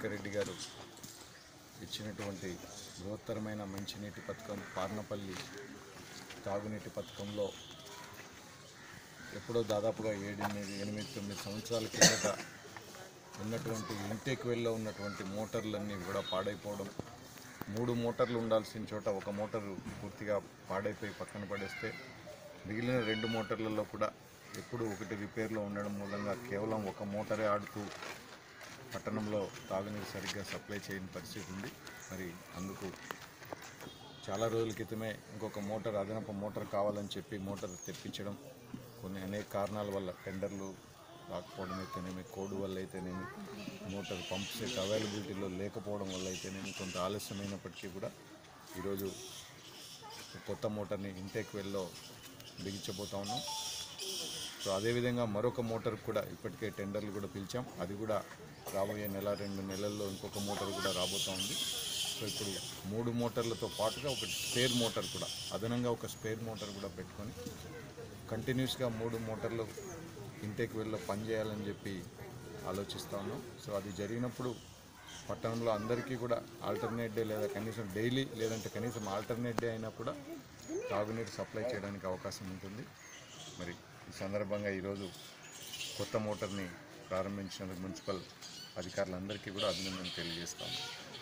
రాజశేఖర రెడ్డి గారు ఇచ్చినటువంటి బృహత్తరమైన మంచినీటి పథకం పార్నపల్లి తాగునీటి పథకంలో ఎప్పుడో దాదాపుగా ఏడెనిమిది ఎనిమిది తొమ్మిది సంవత్సరాల కిందట ఉన్నటువంటి ఇంటేక్ వెల్లో ఉన్నటువంటి మోటార్లన్నీ కూడా పాడైపోవడం మూడు మోటార్లు ఉండాల్సిన చోట ఒక మోటారు పూర్తిగా పాడైపోయి పక్కన పడేస్తే మిగిలిన రెండు మోటార్లలో కూడా ఎప్పుడు ఒకటి రిపేర్లో ఉండడం మూలంగా కేవలం ఒక మోటారే ఆడుతూ పట్టణంలో తాగునీరు సరిగ్గా సప్లై చేయని పరిస్థితి ఉంది మరి అందుకు చాలా రోజుల క్రితమే ఇంకొక మోటార్ అదనపు మోటార్ కావాలని చెప్పి మోటార్ తెప్పించడం కొన్ని అనేక కారణాల వల్ల టెండర్లు రాకపోవడం అయితేనేమి కోడ్ వల్ల అయితేనేమి మోటార్ పంప్ సెట్ అవైలబిలిటీలో లేకపోవడం వల్ల అయితేనేమి కొంత ఆలస్యమైనప్పటికీ కూడా ఈరోజు కొత్త మోటార్ని ఇంటేక్ వెల్లో బిగించబోతా ఉన్నాం సో అదేవిధంగా మరొక మోటార్ కూడా ఇప్పటికే టెండర్లు కూడా పిలిచాం అది కూడా రాబోయే నెల రెండు నెలల్లో ఇంకొక మోటార్ కూడా రాబోతూ ఉంది సో ఇప్పుడు మూడు మోటార్లతో పాటుగా ఒక స్పేర్ మోటార్ కూడా అదనంగా ఒక స్పేర్ మోటార్ కూడా పెట్టుకొని కంటిన్యూస్గా మూడు మోటార్లు ఇంటేక్ వెళ్ళి పనిచేయాలని చెప్పి ఆలోచిస్తా ఉన్నాం సో అది జరిగినప్పుడు పట్టణంలో అందరికీ కూడా ఆల్టర్నేట్ డే లేదా కనీసం డైలీ లేదంటే కనీసం ఆల్టర్నేట్ డే అయినా కూడా తాగునీరు సప్లై చేయడానికి అవకాశం ఉంటుంది మరి ఈ సందర్భంగా ఈరోజు కొత్త మోటార్ని ప్రారంభించినందుకు మున్సిపల్ అధికారులందరికీ కూడా అభినందనలు తెలియజేస్తాము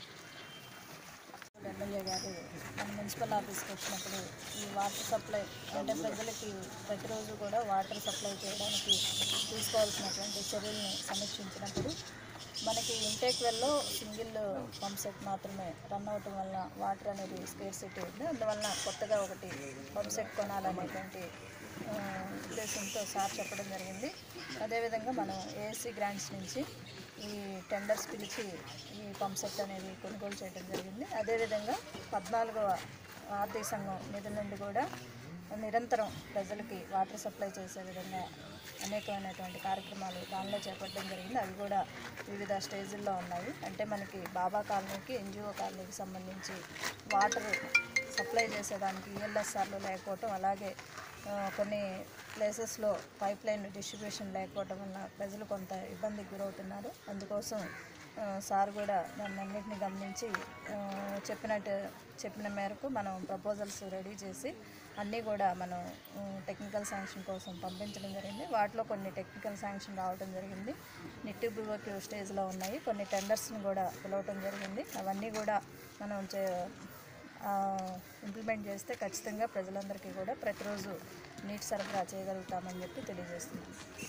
ఎమ్మెల్యే గారు మన మున్సిపల్ ఆఫీస్కి వచ్చినప్పుడు ఈ వాటర్ సప్లై అంటే ప్రజలకి ప్రతిరోజు కూడా వాటర్ సప్లై చేయడానికి తీసుకోవాల్సినటువంటి చర్యల్ని సమీక్షించినప్పుడు మనకి ఇంటేక్ వెల్లో సింగిల్ పంప్ సెట్ మాత్రమే రన్ అవటం వల్ల వాటర్ అనేది స్కేర్ సిటీ ఉంది అందువలన కొత్తగా ఒకటి పంప్ సెట్ కొనాలనేటువంటి ఆ, ఉద్దేశంతో సార్ చెప్పడం జరిగింది అదేవిధంగా మనం ఏఎస్సీ గ్రాంట్స్ నుంచి ఈ టెండర్స్ పిలిచి ఈ పంప్ సెట్ అనేది కొనుగోలు చేయడం జరిగింది అదేవిధంగా పద్నాలుగవ ఆర్థిక సంఘం నిధుల నుండి కూడా నిరంతరం ప్రజలకి వాటర్ సప్లై చేసే విధంగా అనేకమైనటువంటి కార్యక్రమాలు దానిలో చేపట్టడం జరిగింది అవి కూడా వివిధ స్టేజ్ల్లో ఉన్నాయి అంటే మనకి బాబా కాలనీకి ఎన్జిఓ కాలనీకి సంబంధించి వాటర్ సప్లై చేసేదానికి ఈఎల్ఎస్ఆర్లు లేకపోవటం అలాగే ఆ, కొన్ని ప్లేసెస్లో పైప్ లైన్ డిస్ట్రిబ్యూషన్ లేకపోవడం వల్ల ప్రజలు కొంత ఇబ్బందికి గురవుతున్నారు అందుకోసం ఆ, సార్ కూడా దాన్ని అన్నింటిని గమనించి ఆ, చెప్పినట్టు చెప్పిన మేరకు మనం ప్రపోజల్స్ రెడీ చేసి అన్నీ కూడా మనం టెక్నికల్ శాంక్షన్ కోసం పంపించడం జరిగింది వాటిలో కొన్ని టెక్నికల్ శాంక్షన్ రావడం జరిగింది నిట్టి బ్యూరోకి స్టేజ్లో ఉన్నాయి కొన్ని టెండర్స్ని కూడా పిలవటం జరిగింది అవన్నీ కూడా మనం చే ఇంప్లిమెంట్ చేస్తే ఖచ్చితంగా ప్రజలందరికీ కూడా ప్రతిరోజు నీటి సరఫరా చేయగలుగుతామని చెప్పి తెలియజేస్తున్నాం